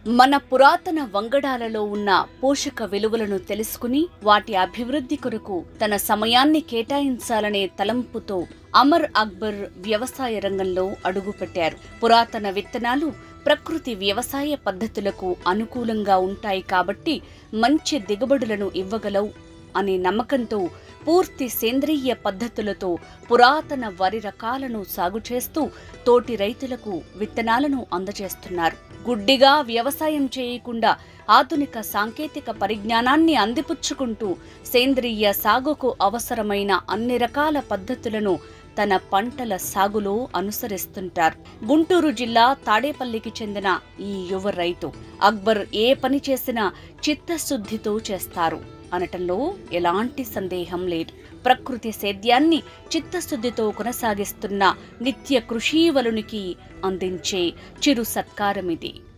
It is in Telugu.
మన పురాతన వంగడాలలో ఉన్న పోషక విలువలను తెలుసుకుని వాటి అభివృద్ధి కొరకు తన సమయాన్ని కేటాయించాలనే తలంపుతో అమర్ అక్బర్ వ్యవసాయ రంగంలో అడుగుపెట్టారు పురాతన విత్తనాలు ప్రకృతి వ్యవసాయ పద్ధతులకు అనుకూలంగా ఉంటాయి కాబట్టి మంచి దిగుబడులను ఇవ్వగలవు అనే నమ్మకంతో పూర్తి సేంద్రియ పద్ధతులతో పురాతన వరి రకాలను సాగు చేస్తూ తోటి రైతులకు విత్తనాలను అందజేస్తున్నారు గుడ్డిగా వ్యవసాయం చేయకుండా ఆధునిక సాంకేతిక పరిజ్ఞానాన్ని అందిపుచ్చుకుంటూ సేంద్రియ సాగుకు అవసరమైన అన్ని రకాల పద్ధతులను తన పంటల సాగులో అనుసరిస్తుంటారు గుంటూరు జిల్లా తాడేపల్లికి చెందిన ఈ యువ రైతు అక్బర్ ఏ పని చేసినా చిత్తశుద్ధితో చేస్తారు అనటంలో ఎలాంటి సందేహం లేదు ప్రకృతి సేద్యాన్ని చిత్తశుద్ధితో కొనసాగిస్తున్న నిత్య కృషీవలునికి అందించే చిరు సత్కారమిది